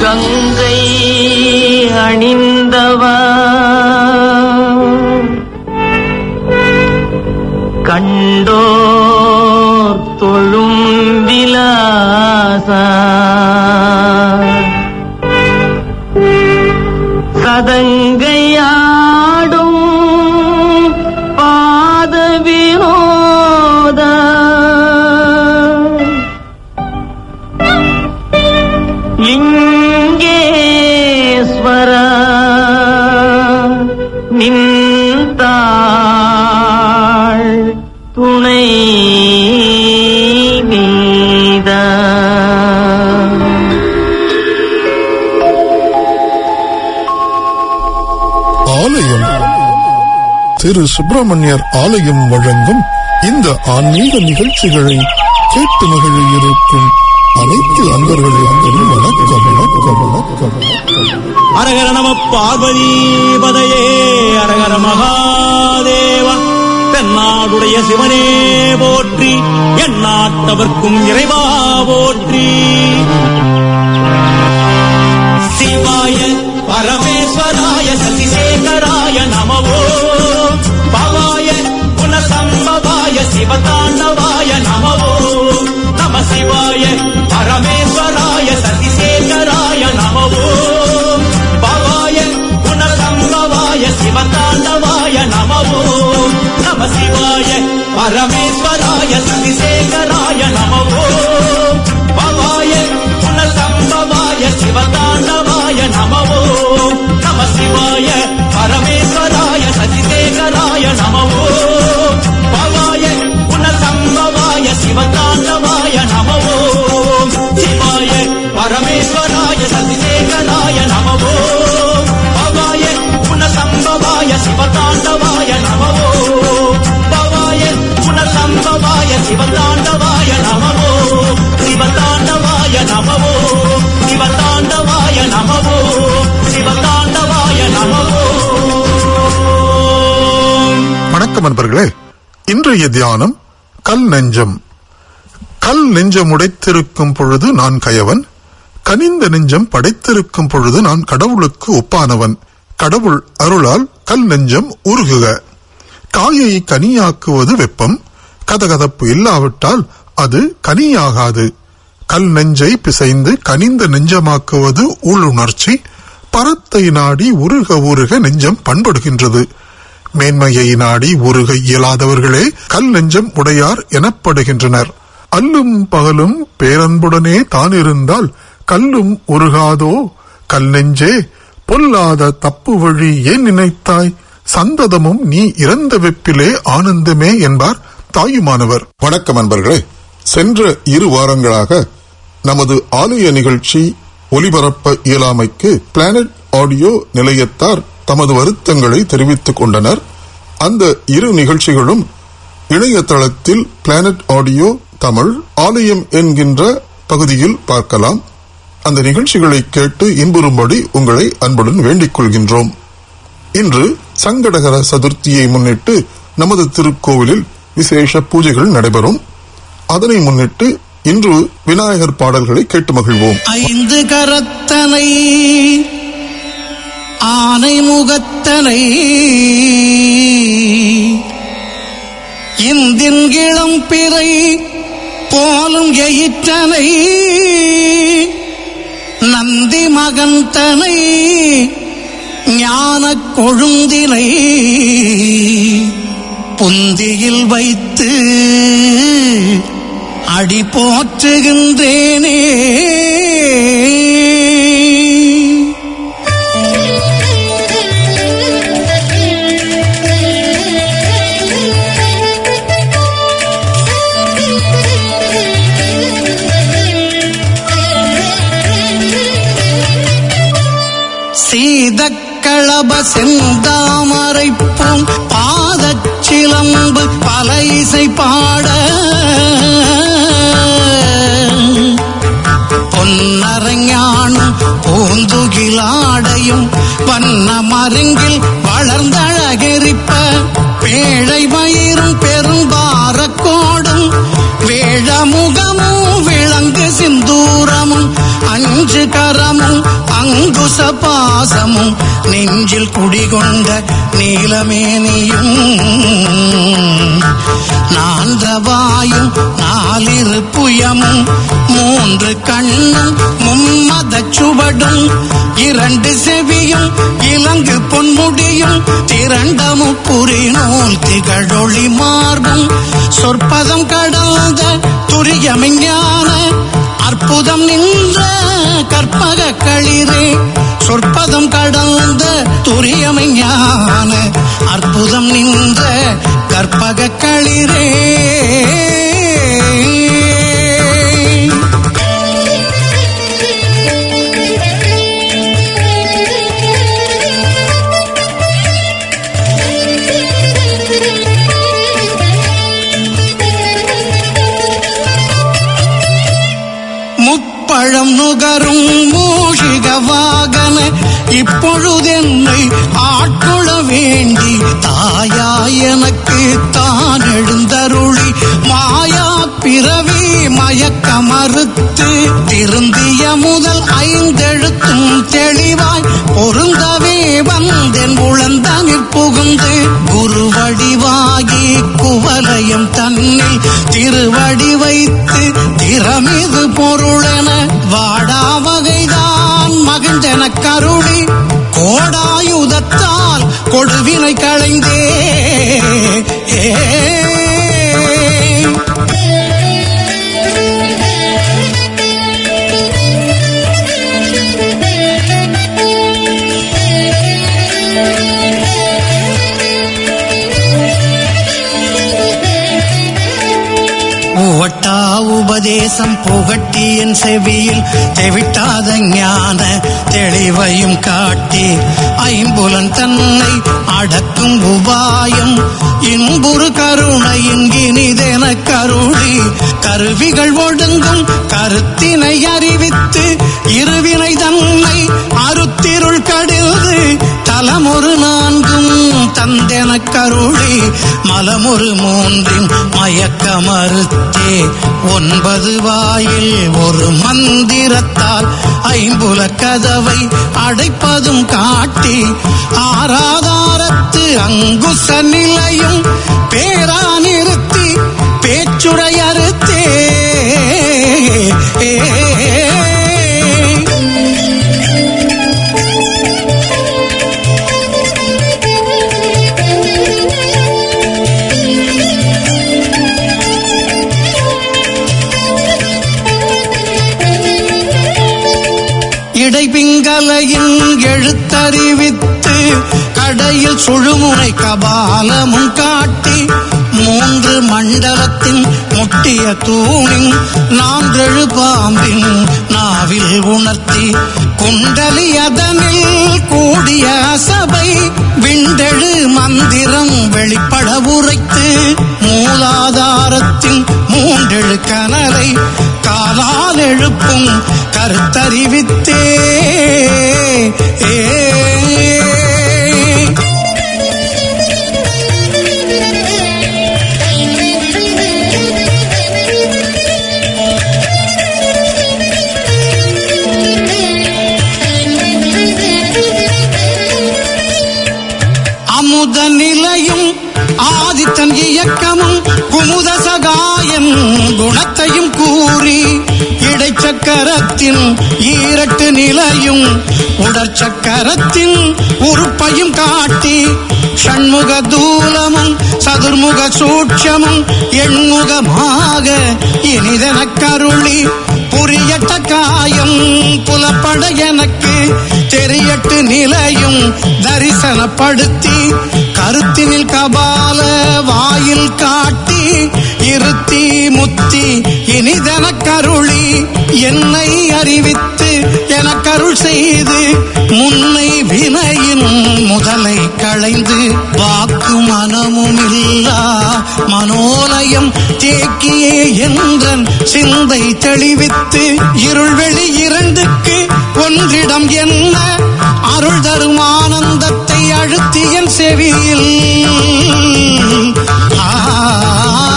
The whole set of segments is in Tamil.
கங்கை அணிந்தவா கண்டோர் தொழும் விலாசா சதங்கையாடும் பாத வினோத லிங்கேஸ்வர நின்றாள் துணை நீதா ஆலயம் திரு சுப்பிரமணியர் ஆலயம் வழங்கும் இந்த ஆன்மீக நிகழ்ச்சிகளை கேட்டு மகிழ இருக்கும் அனைத்து அன்பர்களுக்கும் வணக்கம் வணக்கம் வணக்கம் வணக்கம் அரகர நம பார்வதி பதையே அரகர மகாதேவா தென்னாடுடைய சிவனே போற்றி எந்நாட்டவர்க்கும் இறைவா போற்றி சிவாய பரமேஸ்வராய சசிசேகராய நமவோ பவாய குணசம்பவாய சிவதாண்டவாய நமவோ நம சிவாய பரமேஸ்வராய சசிசேகராய நமவோ பவாய குணசம்பவாய சிவதாண்டவாய நமவோ நம சிவாய பரமேஸ்வராய சசிசேகராய நமவோ பவாய குணசம்பவாய சிவதாண்டவாய நமவோ நம சிவாய பரமேஸ்வராய சசிசேகராய நமவோ பவாய குணசம்பவாய சிவதாண்டவாய நமவோ சிவாய பரமேஸ்வராய சசிசேகராய நமவோ பவாய குணசம்பவாய சிவதாண்டவாய நமவோ பவாய குணசம்பவாய சிவதாண்டவாய நமவோ சிவதாண்டவாய நமவோ சிவதாண்டவாய நமவோ சிவதாண்டவாய நமவோ வணக்கம் அன்பர்களே இன்றைய தியானம் கல் நெஞ்சம் கல் நெஞ்சம் உடைத்திருக்கும் பொழுது நான் கயவன் கனிந்த நெஞ்சம் படைத்திருக்கும் பொழுது நான் கடவுளுக்கு ஒப்பானவன் கடவுள் அருளால் கல் நெஞ்சம் உருகுக காயை கனியாக்குவது வெப்பம் கதகதப்பு இல்லாவிட்டால் அது கனியாகாது கல் நெஞ்சை பிசைந்து கனிந்த நெஞ்சமாக்குவது உள்ளுணர்ச்சி பரத்தை நாடி உருக உருக நெஞ்சம் பண்படுகின்றது மேன்மையை நாடி உருக இயலாதவர்களே கல் நெஞ்சம் உடையார் எனப்படுகின்றனர் அல்லும் பகலும் பேரன்புடனே தான் இருந்தால் கல்லும் உருகாதோ கல் நெஞ்சே பொல்லாத தப்பு வழி ஏன் நினைத்தாய் சந்ததமும் நீ இறந்த வெப்பிலே ஆனந்தமே என்பார் தாயுமானவர் வணக்கம் அன்பர்களே சென்ற இரு வாரங்களாக நமது ஆலய நிகழ்ச்சி ஒலிபரப்ப இயலாமைக்கு பிளானட் ஆடியோ நிலையத்தார் தமது வருத்தங்களை தெரிவித்துக் கொண்டனர் அந்த இரு நிகழ்ச்சிகளும் இணையதளத்தில் பிளானட் ஆடியோ தமிழ் ஆலயம் என்கின்ற பகுதியில் பார்க்கலாம் அந்த நிகழ்ச்சிகளை கேட்டு இன்புறும்படி உங்களை அன்புடன் வேண்டிக் கொள்கின்றோம் இன்று சங்கடகர சதுர்த்தியை முன்னிட்டு நமது திருக்கோவிலில் விசேஷ பூஜைகள் நடைபெறும் அதனை முன்னிட்டு இன்று விநாயகர் பாடல்களை கேட்டு மகிழ்வோம் ஐந்து கரத்தனை ஆனை முகத்தனை இந்தின் இளம் பிறை போலும் எயிற்றனை நந்தி மகந்தனை ஞான கொழுந்தினை புந்தியில் வைத்து அடி போற்றுகின்றேனே சீதக்களப செந்தாமரை பூம் பாதச் சிலம்பு பல இசை பாட பொன்னரஞானும் பூந்துகிலாடையும் வண்ண மருங்கில் வளர்ந்தழகெரிப்ப பேழை மயிரும் பெரும்பாரக்கோடும் வேழமுகமும் விளங்கு சிந்தூரமும் அஞ்சு கரமும் அங்குச பாசமும் நெஞ்சில் குடிகொண்ட நீலமேனியும் நான்றவாயும் நாலிரு புயமும் மூன்று கண்ணும் மும்மத சுவடும் இரண்டு செவியும் இலங்கு பொன்முடியும் திரண்டமும் புரிநூல் திகழொளி மார்பும் சொற்பதம் கடந்த துரியமெஞ்ஞான அற்புதம் நின்ற கற்பக களிரே சொற்பதம் கடந்த துரியமெஞ்ஞான அற்புதம் நின்ற கற்பக களிரே முப்பழம் நுகரும் மூஷிக வாகன இப்பொழுதென்னை ஆட்கொள்ள வேண்டி தாயா எனக்கு தான் எழுந்தருளி மாயா பிறவி மயக்க மறுத்து திருந்திய முதல் ஐந்தெழுத்தும் தெளிவாய் பொருந்தவே வந்தென் உழந்தனில் புகுந்து குருவடிவாகி குவலயம் தன்னில் திருவடி வைத்து திறமிது பொருளென வாடா வகைதான் மகிழ்ந்தென கருளி கோடாயுதத்தால் கொடுவினை களைந்தே ஏ உவட்டா உபதேசம் புகட்டி என் செவியில் தெவிட்டாத ஞான தெளிவையும் காட்டி ஐம்புலன் தன்னை அடக்கும் உபாயம் இன்புறு கருணை இங்கினிதென கருளி கருவிகள் ஒடுங்கும் கருத்தினை அறிவித்து இருவினை தன்னை அருத்திருள் கடிந்து தலமொரு நான்கும் தந்தென கருளி மலமொரு மூன்றின் மயக்க மறுத்தே ஒன்பது வாயில் ஒரு மந்திரத்தால் ஐம்புல கதவை அடைப்பதும் காட்டி ஆராதாரத்து அங்குச நிலையும் பேரா நிறுத்தி பேச்சுரை அறுத்தே இடைபிங்கலையின் எழுத்தறிவித்து கடையில் சுழுமுனை கபாலமும் காட்டி மூன்று மண்டலத்தின் முட்டிய தூணின் நான்றெழு பாம்பின் நாவில் உணர்த்தி குண்டலி அதனில் கூடிய அசபை விண்டெழு மந்திரம் வெளிப்பட உரைத்து மூலாதாரத்தின் மூன்றெழு கனலை காலால் எழுப்பும் கருத்தறிவித்தே ஏ அமுத நிலையும் ஆதித்தன் இயக்கமும் குமுத சகாயன் குணத்தையும் கூறி இடைச்சக்கரத்தின் ஈரட்டு நிலையும் உடற்சக்கரத்தின் உறுப்பையும் காட்டி ஷண்முக தூலமும் சதுர்முக சூட்சமும் எண்முகமாக இனிதென கருளி புரியட்ட காயம் புலப்பட எனக்கு தெரியட்டு நிலையும் தரிசனப்படுத்தி கருத்தினில் கபால வாயில் காட்டி இருத்தி முத்தி இனிதென கருளி என்னை அறிவித்து எனக்கருள் செய்து முன்னை வினையின் முதலை களைந்து வாக்கு மனமும் இல்லா மனோலயம் தேக்கியே என்றன் சிந்தை தெளிவித்து இருள்வெளி இரண்டுக்கு ஒன்றிடம் என்ன அருள் தரும் ஆனந்தத்தை அழுத்தி என் செவியில் ஆ,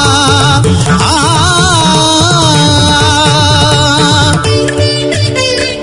ஆ, ஆ.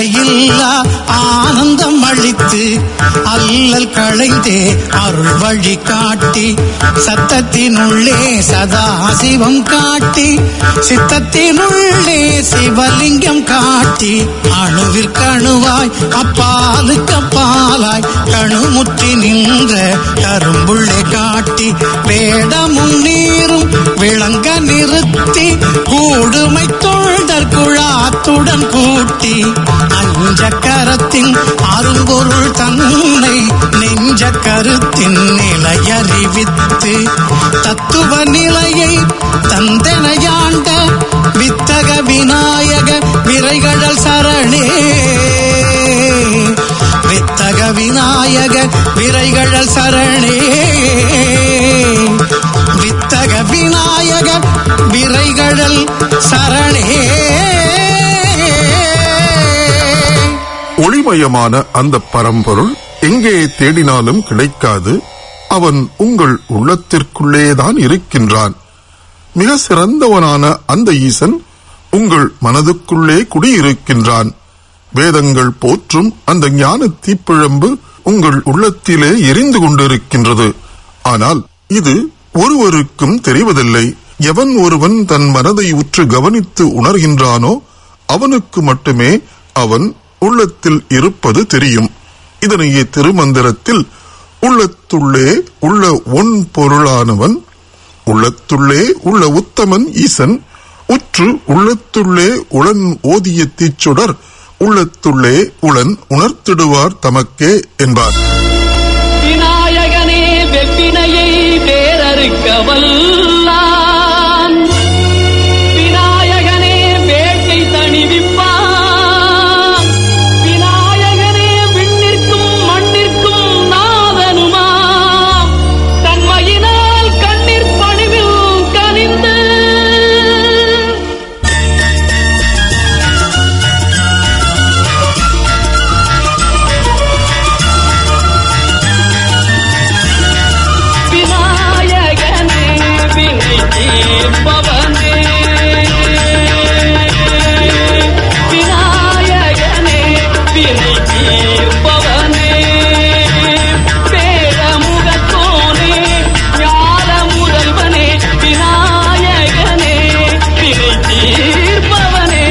எல்லையில்லா ஆனந்தம் அளித்து அல்லல் களைந்தே அருள் வழி காட்டி சத்தத்தினுள்ளே சதா சிவம் காட்டி சித்தத்தினுள்ளே சிவலிங்கம் காட்டி அணுவிற்கணுவாய் அப்பாலுக்கு அப்பாலாய் கணுமுற்றி நின்ற கரும்புள்ளே காட்டி வேடமும் நீரும் விளங்க நிறுத்தி கூடுமை தொழ்தற் குழாத்துடன் கூட்டி அஞ்ச கரத்தின் அரும்பொருள் தன்னை நெஞ்ச கருத்தின் நிலையறிவித்து தத்துவ நிலையை தந்தனையாண்ட வித்தக விநாயக விரைகடல் சரணே வித்தக விநாயக விரைகடல் சரணே வித்தக விநாயக விரைகடல் சரணே ஒளிமயமான அந்த பரம்பொருள் எங்கே தேடினாலும் கிடைக்காது அவன் உங்கள் உள்ளத்திற்குள்ளேதான் இருக்கின்றான் மிக சிறந்தவனான அந்த ஈசன் உங்கள் மனதுக்குள்ளே குடியிருக்கின்றான் வேதங்கள் போற்றும் அந்த ஞான தீப்பிழம்பு உங்கள் உள்ளத்திலே எரிந்து கொண்டிருக்கின்றது ஆனால் இது ஒருவருக்கும் தெரிவதில்லை எவன் ஒருவன் தன் மனதை உற்று கவனித்து உணர்கின்றானோ அவனுக்கு மட்டுமே அவன் உள்ளத்தில் இருப்பது தெரியும் இதனையே திருமந்திரத்தில் உள்ளத்துள்ளே உள்ள ஒன் பொருளானவன் உள்ளத்துள்ளே உள்ள உத்தமன் ஈசன் உற்று உள்ளத்துள்ளே உளன் ஓதிய தீச்சுடர் உள்ளத்துள்ளே உளன் உணர்த்திடுவார் தமக்கே என்பார் விநாயகனே வெப்பினையை வேறறுக்க வல்லான் விநாயகனே வேட்டை தணிவிப்பான் விநாயகனே விண்ணிற்கும் மண்ணிற்கும் நாதனுமாம் தன்மையினால் கண்ணீர் பணிவில் கனிந்து விநாயகனே வினை தீர்ப்பவனே விநாயகனே வினை தீர்ப்பவனே பேரமுகத்தோனே ஞான முதல்வனே விநாயகனே வினை தீர்ப்பவனே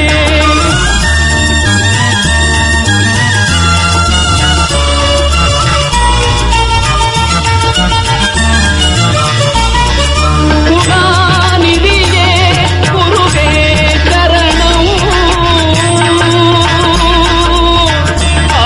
குணாநிதியே குருவே சரணம் ஆ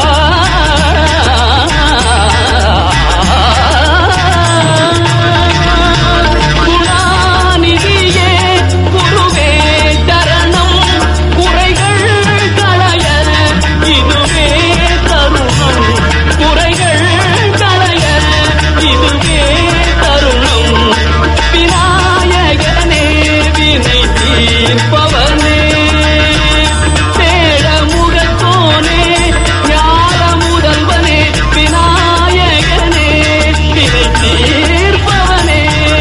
குணாநிதியே குருவே சரணம் குறைகள் களைய இதுவே தருணம் குறைகள் களைய இதுவே தருணம் விநாயகனே வினை தீர்ப்பவனே தேழமுகத்தோனே ஞான முதல்வனே விநாயகனே வினை தீர்ப்பவனே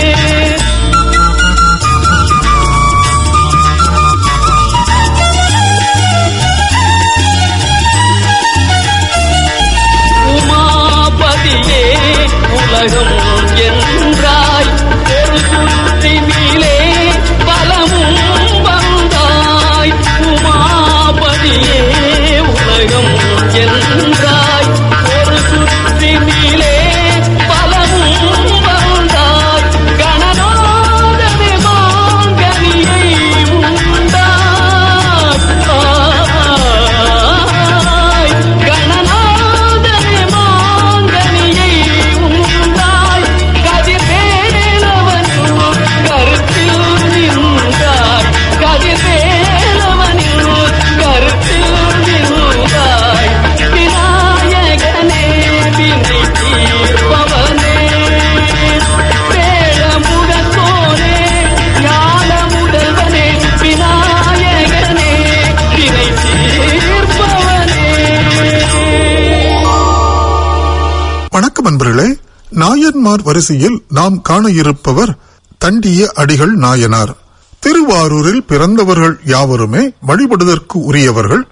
உமாபதியே உலகம் என்றாய் ஒரு சுற்றினிலே பலமும் வந்தாய் உமாபதியே உலகம் என்றாய் ஒரு சுற்றினிலே பலமும் வந்தாய் கணநாதனே மாங்கனியை உண்டாய் கணநாதனே மாங்கனியை உண்டாய் கதிர்வேலவன் கருத்தில் நின்றாய் கதிர்வேலவனின் கருத்தில் நின்றாய் விநாயகனே வினை தீர்ப்பவனே வேடமுகத்தோனே ஞான முதல்வனே விநாயகனே வினை தீர்ப்பவனே வணக்கம் அன்பர்களே நாயன்மார் வரிசையில் நாம் காண இருப்பவர் தண்டிய அடிகள் நாயனார் திருவாரூரில் பிறந்தவர்கள் யாவருமே வழிபடுவதற்கு உரியவர்கள்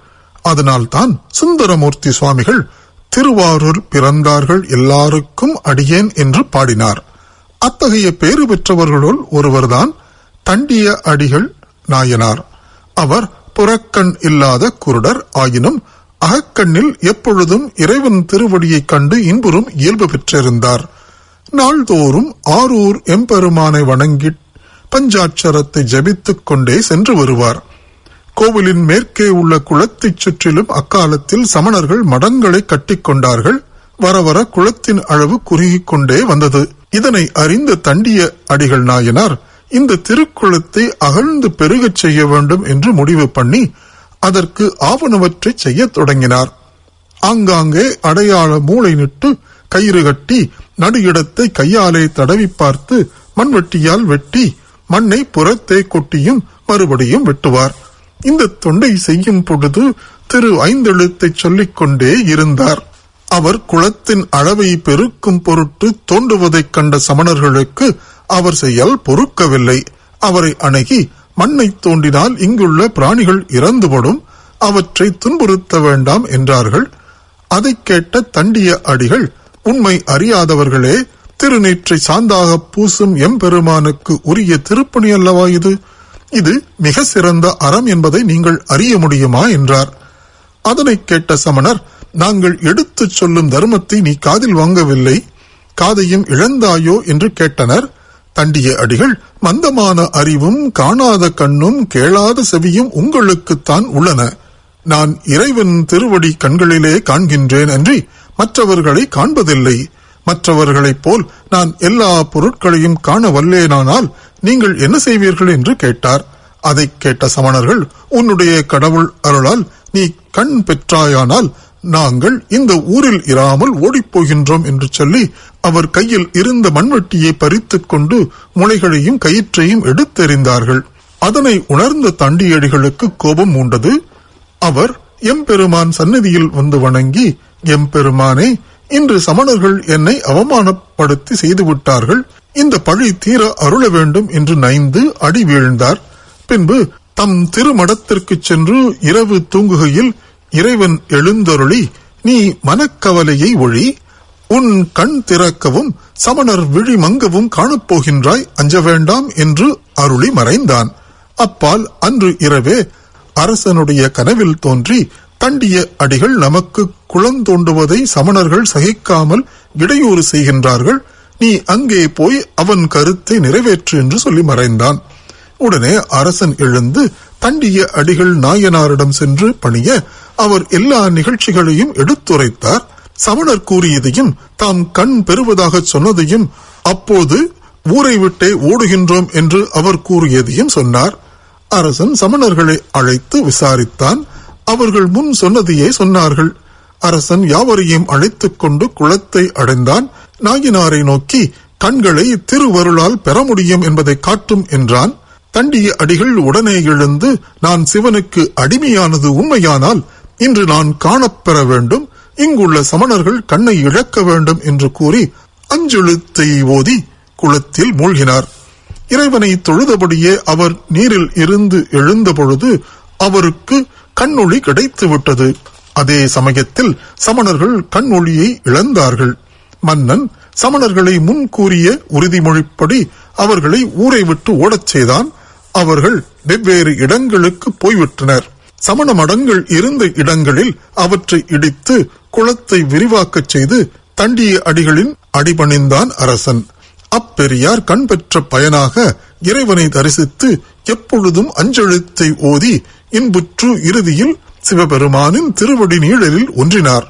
அதனால்தான் சுந்தரமூர்த்தி சுவாமிகள் திருவாரூர் பிறந்தார்கள் எல்லாருக்கும் அடியேன் என்று பாடினார் அத்தகைய பேறு பெற்றவர்களுள் ஒருவர்தான் தண்டிய அடிகள் நாயனார் அவர் புறக்கண் இல்லாத குருடர் ஆயினும் அகக்கண்ணில் எப்பொழுதும் இறைவன் திருவடியைக் கண்டு இன்புறும் இயல்பு பெற்றிருந்தார் நாள்தோறும் ஆரூர் எம்பெருமானை வணங்கி பஞ்சாட்சரத்தை ஜபித்துக் கொண்டே சென்று வருவார் கோவிலின் மேற்கே உள்ள குளத்தைச் சுற்றிலும் அக்காலத்தில் சமணர்கள் மடங்களை கட்டிக்கொண்டார்கள் வர வர குளத்தின் அளவு குறுகிக் கொண்டே வந்தது இதனை அறிந்த தண்டிய அடிகள் நாயனார் இந்த திருக்குளத்தை அகழ்ந்து பெருகச் செய்ய வேண்டும் என்று முடிவு பண்ணி அதற்கு ஆவணவற்றை செய்யத் தொடங்கினார் ஆங்காங்கே அடையாள மூளை நிட்டு கயிறு கட்டி நடு இடத்தை கையாலே தடவி பார்த்து மண்வெட்டியால் வெட்டி மண்ணை புறத்தே கொட்டியும் மறுபடியும் வெட்டுவார் இந்த தொண்டை செய்யும் பொழுது திரு ஐந்தெழுத்தை சொல்லிக் கொண்டே இருந்தார் அவர் குளத்தின் அளவை பெருக்கும் பொருட்டு தோண்டுவதைக் கண்ட சமணர்களுக்கு அவர் செயல் பொறுக்கவில்லை அவரை அணுகி மண்ணை தோண்டினால் இங்குள்ள பிராணிகள் இறந்துபடும் அவற்றை துன்புறுத்த வேண்டாம் என்றார்கள் அதைக் கேட்ட தண்டிய அடிகள் உண்மை அறியாதவர்களே திருநீற்றை சாந்தாக பூசும் எம்பெருமானுக்கு உரிய திருப்பணி அல்லவா இது இது மிக சிறந்த அறம் என்பதை நீங்கள் அறிய முடியுமா என்றார் அதனைக் கேட்ட சமணர் நாங்கள் எடுத்துச் சொல்லும் தர்மத்தை நீ காதில் வாங்கவில்லை காதையும் இழந்தாயோ என்று கேட்டனர் தண்டிய அடிகள் மந்தமான அறிவும் காணாத கண்ணும் கேளாத செவியும் உங்களுக்குத்தான் உள்ளன நான் இறைவன் திருவடி கண்களிலே காண்கின்றேன் அன்றி மற்றவர்களை காண்பதில்லை மற்றவர்களைப் போல் நான் எல்லா பொருட்களையும் காண வல்லேனானால் நீங்கள் என்ன செய்வீர்கள் என்று கேட்டார் அதைக் கேட்ட சமணர்கள் உன்னுடைய கடவுள் அருளால் நீ கண் பெற்றாயானால் நாங்கள் இந்த ஊரில் இராமல் ஓடிப்போகின்றோம் என்று சொல்லி அவர் கையில் இருந்த மண்வெட்டியை பறித்துக் கொண்டு முளைகளையும் கயிற்றையும் எடுத்தெறிந்தார்கள் அதனை உணர்ந்த தண்டியடிகளுக்கு கோபம் மூண்டது அவர் எம்பெருமான் சந்நிதியில் வந்து வணங்கி எம்பெருமானே இன்று சமணர்கள் என்னை அவமானப்படுத்தி செய்துவிட்டார்கள் இந்த பழி தீர அருள வேண்டும் என்று நைந்து அடி வீழ்ந்தார் பின்பு தம் திருமடத்திற்கு சென்று இரவு தூங்குகையில் இறைவன் எழுந்தருளி நீ மனக்கவலையை ஒழி உன் கண் திறக்கவும் சமணர் விழி மங்கவும் காணப்போகின்றாய் அஞ்ச வேண்டாம் என்று அருளி மறைந்தான் அப்பால் அன்று இரவே அரசனுடைய கனவில் தோன்றி தண்டிய அடிகள் நமக்கு குளம் தோண்டுவதை சமணர்கள் சகிக்காமல் இடையூறு செய்கின்றார்கள் நீ அங்கே போய் அவன் கருத்தை நிறைவேற்று என்று சொல்லி மறைந்தான் உடனே அரசன் எழுந்து தண்டிய அடிகள் நாயனாரிடம் சென்று பணிய அவர் எல்லா நிகழ்ச்சிகளையும் எடுத்துரைத்தார் சமணர் கூறியதையும் தாம் கண் பெறுவதாக சொன்னதையும் அப்போது ஊரை விட்டே ஓடுகின்றோம் என்று அவர் கூறியதையும் சொன்னார் அரசன் சமணர்களை அழைத்து விசாரித்தான் அவர்கள் முன் சொன்னதையே சொன்னார்கள் அரசன் யாவரையும் அழைத்துக் கொண்டு குளத்தை அடைந்தான் நாயினாரை நோக்கி கண்களை திருவருளால் பெற முடியும் என்பதை காட்டும் என்றான் தண்டிய அடிகள் உடனே எழுந்து நான் சிவனுக்கு அடிமையானது உண்மையானால் இன்று நான் காணப்பெற வேண்டும் இங்குள்ள சமணர்கள் கண்ணை இழக்க வேண்டும் என்று கூறி அஞ்செழுத்தை ஓதி குளத்தில் மூழ்கினார் இறைவனை தொழுதபடியே அவர் நீரில் இருந்து எழுந்த பொழுது அவருக்கு கண்ணொளி கிடைத்து விட்டது அதே சமயத்தில் சமணர்கள் கண்ணொளியை இழந்தார்கள் மன்னன் சமணர்களை முன் கூறிய உறுதிமொழிப்படி அவர்களை ஊரை விட்டு ஓடச் செய்தான் அவர்கள் வெவ்வேறு இடங்களுக்கு போய்விட்டனர் சமண மடங்கள் இருந்த இடங்களில் அவற்றை இடித்து குளத்தை விரிவாக்கச் செய்து தண்டிய அடிகளின் அடிபணிந்தான் அரசன் அப்பெரியார் கண் பெற்ற பயனாக இறைவனை தரிசித்து எப்பொழுதும் அஞ்செழுத்தை ஓதி இன்புற்று இறுதியில் சிவபெருமானின் திருவடி நீழலில் ஒன்றினார்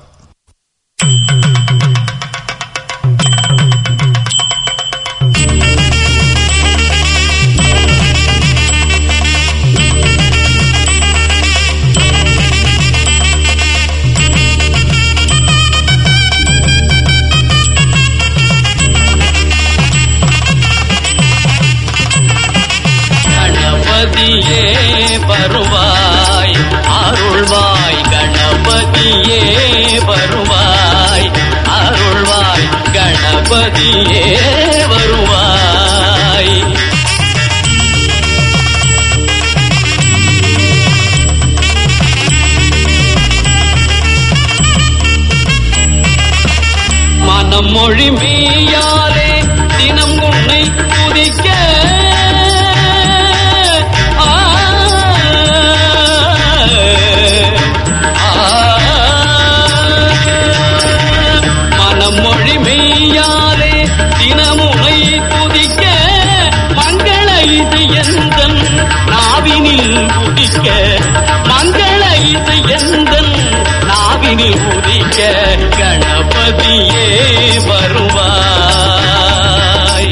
கணபதியே வருவாய் அருள்வாய் கணபதியே வருவாய் அருள்வாய் கணபதியே வருவாய் மனம் மொழி மெய்யாலே தினம் உன்னை துதிக்க ஆ, ஆ, மனம் மொழி மெய்யாலே தினமுனை துதிக்க மங்கள இது எந்தன் நாவினில் உதிக்க மங்கள இது எந்தன் நாவினில் உதிக்க கணபதியே வருவாய்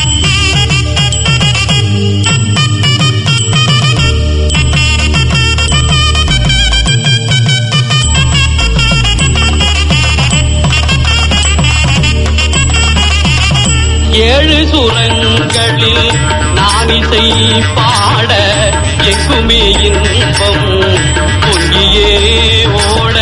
ஏழு சுரங்களில் நான் இசை பாட எங்குமே இன்பம் பொங்கியே ஓட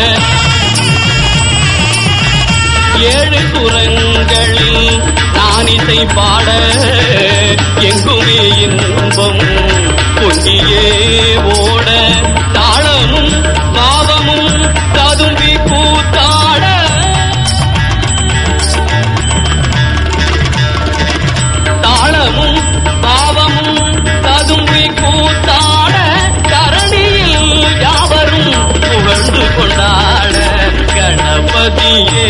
ஏழு சுரங்களில் நான் இசை பாட எங்குமே இன்பம் பொங்கியே ஓட தாளமும் பாவமும் ததும்பி கூத்தாட தாளமும் பாவமும் ததும்பி கூத்தாட தரணியில் யாவரும் புகழ்ந்து கொண்டாட கணபதியே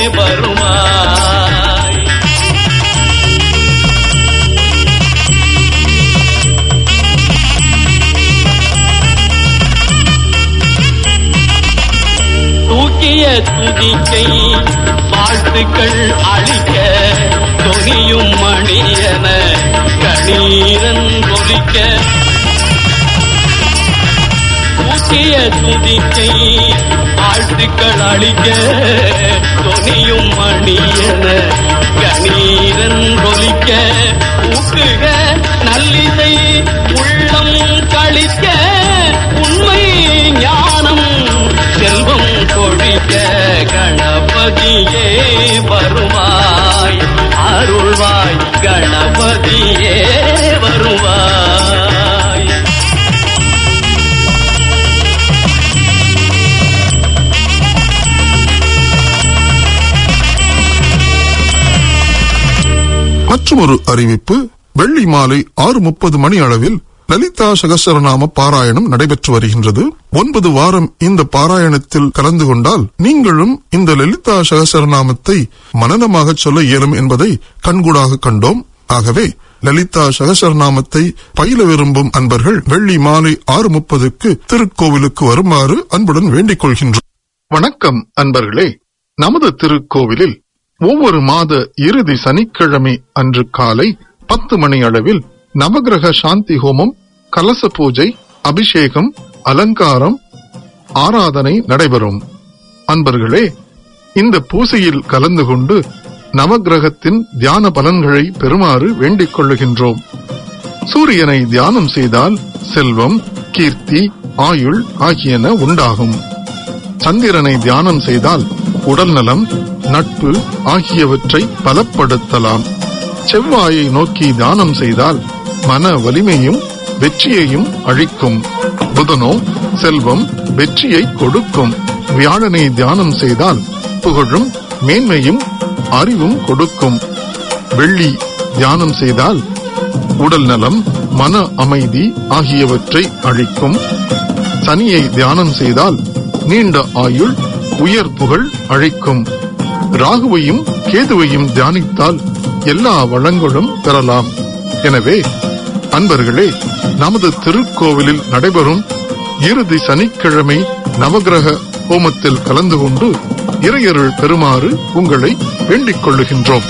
வருமாய் தூக்கிய துதிக்கை வாழ்த்துக்கள் அளிக்க தொனியும் மணியன கணீரன் கொலிக்க தூக்கிய துதிக்கை வாழ்த்துக்கள் அளிக்க தொனியும் மணியன கணீரன் கொலிக்க ஊக்குக நல்லிசை உள்ளம் கழிக்க உண்மை ஞானம் செல்வம் கொழிக்க கணபதியே வருவாய் அருள்வாய் கணபதியே வருவாய் மற்றொரு அறிவிப்பு வெள்ளி மாலை ஆறு முப்பது மணி அளவில் லலிதா சகசரநாம பாராயணம் நடைபெற்று வருகின்றது ஒன்பது வாரம் இந்த பாராயணத்தில் கலந்து கொண்டால் நீங்களும் இந்த லலிதா சகசரநாமத்தை மனனமாக சொல்ல இயலும் என்பதை கண்கூடாக கண்டோம் ஆகவே லலிதா சகசரநாமத்தை பயில விரும்பும் அன்பர்கள் வெள்ளி மாலை ஆறு முப்பதுக்கு திருக்கோவிலுக்கு வருமாறு அன்புடன் வேண்டிக் கொள்கின்றோம் வணக்கம் அன்பர்களே நமது திருக்கோவிலில் ஒவ்வொரு மாத இறுதி சனிக்கிழமை அன்று காலை பத்து மணி அளவில் நவகிரக சாந்தி ஹோமம் கலச பூஜை அபிஷேகம் அலங்காரம் ஆராதனை நடைபெறும் அன்பர்களே இந்த பூசையில் கலந்து கொண்டு நவகிரகத்தின் தியான பலன்களை பெறுமாறு வேண்டிக் கொள்ளுகின்றோம் சூரியனை தியானம் செய்தால் செல்வம் கீர்த்தி ஆயுள் ஆகியன உண்டாகும் சந்திரனை தியானம் செய்தால் உடல் நலம் நட்பு ஆகியவற்றை பலப்படுத்தலாம் செவ்வாயை நோக்கி தியானம் செய்தால் மன வலிமையும் வெற்றியையும் அழிக்கும் புதனோ செல்வம் வெற்றியை கொடுக்கும் வியாழனை தியானம் செய்தால் புகழும் மேன்மையும் அறிவும் கொடுக்கும் வெள்ளி தியானம் செய்தால் உடல் நலம் மன அமைதி ஆகியவற்றை அழிக்கும் சனியை தியானம் செய்தால் நீண்ட ஆயுள் உயர் புகழ் அழிக்கும் ராகுவையும் கேதுவையும் தியானித்தால் எல்லா வளங்களும் பெறலாம் எனவே அன்பர்களே நமது திருக்கோவிலில் நடைபெறும் இறுதி சனிக்கிழமை நவகிரக ஹோமத்தில் கலந்து கொண்டு இறையருள் பெறுமாறு உங்களை வேண்டிக் கொள்ளுகின்றோம்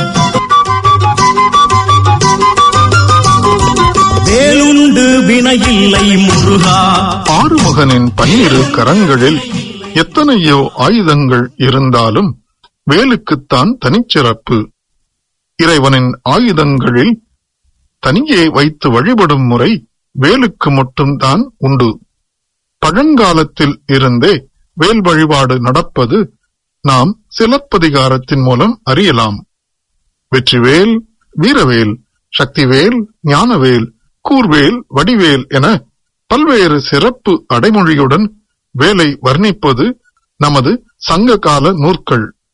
வேலுண்டு வினையில்லை முருகா ஆறுமுகனின் பன்னிரு கரங்களில் எத்தனையோ ஆயுதங்கள் இருந்தாலும் வேலுக்குத்தான் தனிச்சிறப்பு இறைவனின் ஆயுதங்களில் தனியே வைத்து வழிபடும் முறை வேலுக்கு மட்டும்தான் உண்டு பழங்காலத்தில் இருந்தே வேல் வழிபாடு நடப்பது நாம் சிலப்பதிகாரத்தின் மூலம் அறியலாம் வெற்றிவேல் வீரவேல் சக்திவேல் ஞானவேல் கூர்வேல் வடிவேல் என பல்வேறு சிறப்பு அடைமொழியுடன் வேலை வர்ணிப்பது நமது சங்க கால நூற்கள்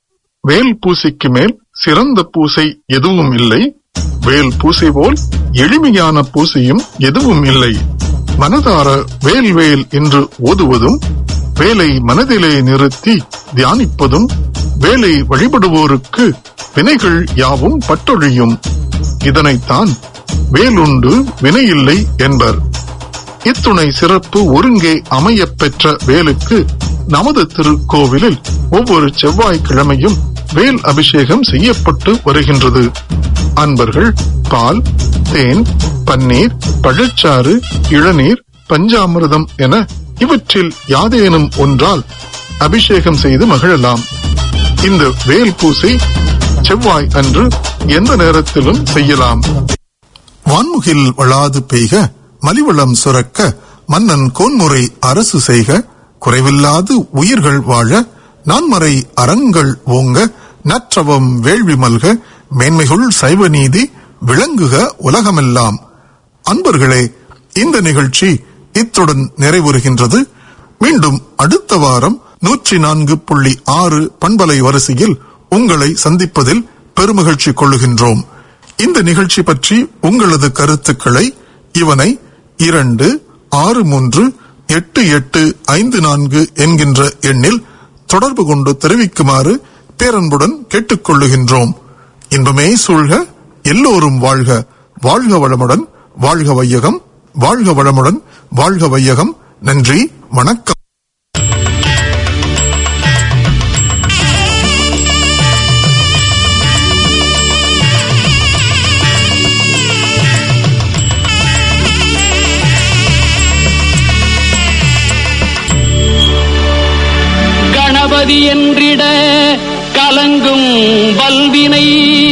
வேல் பூசைக்கு மேல் சிறந்த பூசை எதுவும் இல்லை வேல் பூசை போல் எளிமையான பூசையும் எதுவும் இல்லை மனதார வேல் வேல் என்று ஓதுவதும் வேலை மனதிலே நிறுத்தி தியானிப்பதும் வேலை வழிபடுவோருக்கு வினைகள் யாவும் பட்டொழியும் இதனைத்தான் வேலுண்டு வினையில்லை என்பர் இத்துணை சிறப்பு ஒருங்கே அமையப் பெற்ற வேலுக்கு நமது திருக்கோவிலில் ஒவ்வொரு செவ்வாய்க்கிழமையும் வேல் அபிஷேகம் செய்யப்பட்டு வருகின்றது அன்பர்கள் பால் தேன் பன்னீர் பழச்சாறு இளநீர் பஞ்சாமிர்தம் என இவற்றில் யாதேனும் ஒன்றால் அபிஷேகம் செய்து மகிழலாம் இந்த வேல் பூசை செவ்வாய் அன்று எந்த நேரத்திலும் செய்யலாம் வான்முகில் வளாது பெய்க மலிவளம் சுரக்க மன்னன் கோன்முறை அரசு செய்க குறைவில்லாது உயிர்கள் வாழ நான்மறை அறங்கள் ஓங்க நற்றவம் வேள்வி மல்க மேன்மைகுள் சைவ நீதி விளங்குக உலகமெல்லாம் அன்பர்களே இந்த நிகழ்ச்சி இத்துடன் நிறைவுறுகின்றது மீண்டும் அடுத்த வாரம் நூற்றி நான்கு புள்ளி ஆறு பண்பலை வரிசையில் உங்களை சந்திப்பதில் பெருமகிழ்ச்சி கொள்ளுகின்றோம் இந்த நிகழ்ச்சி பற்றி உங்களது கருத்துக்களை இவனை இரண்டு ஆறு மூன்று எட்டு எட்டு ஐந்து நான்கு என்கின்ற எண்ணில் தொடர்பு கொண்டு தெரிவிக்குமாறு பேரன்புடன் கேட்டுக்கொள்ளுகின்றோம் இன்பமே சூழ்க எல்லோரும் வாழ்க வாழ்க வளமுடன் வாழ்க வையகம் வாழ்க வளமுடன் வாழ்க வையகம் நன்றி வணக்கம் கணபதி என்றிட கலங்கும் வல்வினை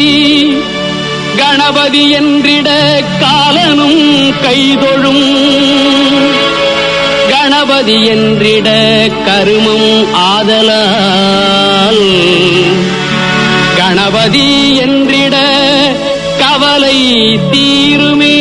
கணபதி என்றிட காலனும் கைதொழும் கணபதி என்றிட கருமம் ஆதலால் கணபதி என்றிட கவலை தீருமே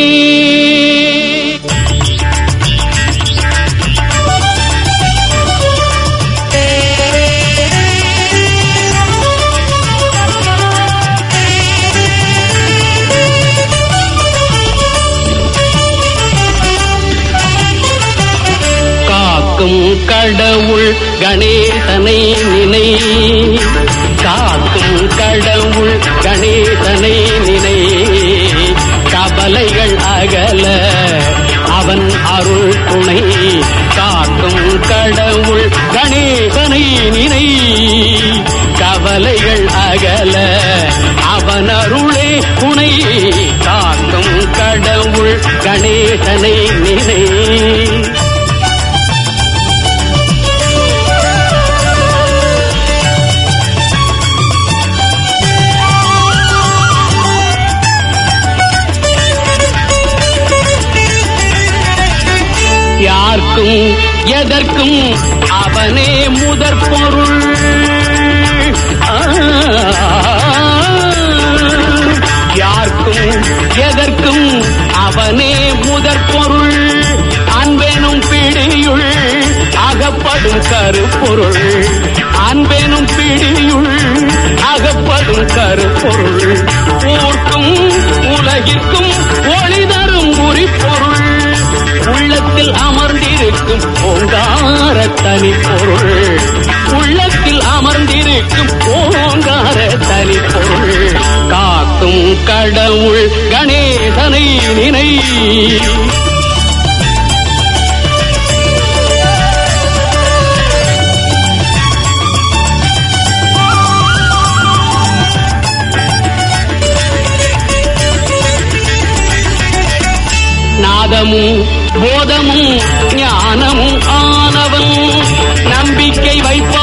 காக்கும் கடவுள் கணேசனை நினை காக்கும் கடவுள் கணேசனை நினை கவலைகள் அகல அவன் அருள் துணை காக்கும் கடவுள் கணேசனை நினை கவலைகள் அகல அவன் அருளே துணை காக்கும் கடவுள் கணேசனை நினை யாருக்கும் எதற்கும் அவனே முதற் பொருள் ஆ, யாருக்கும் எதற்கும் அவனே முதற் பொருள் அன்பெனும் பிடியுள் அகப்படும் கருப்பொருள் அன்பெனும் பிடியுள் அகப்படும் கருப்பொருள் ஊர்க்கும் உலகிற்கும் ஒளி தரும் குறிப்பொருள் உள்ளத்தில் அமர்ந்திருக்கும் ஓங்கார தனி பொருள் உள்ளத்தில் அமர்ந்திருக்கும் ஓங்கார தனி பொருள் காக்கும் கடவுள் கணேசனை நினை நாதமும் போதமும் ஞானமும் ஆனவன் நம்பிக்கை வைப்ப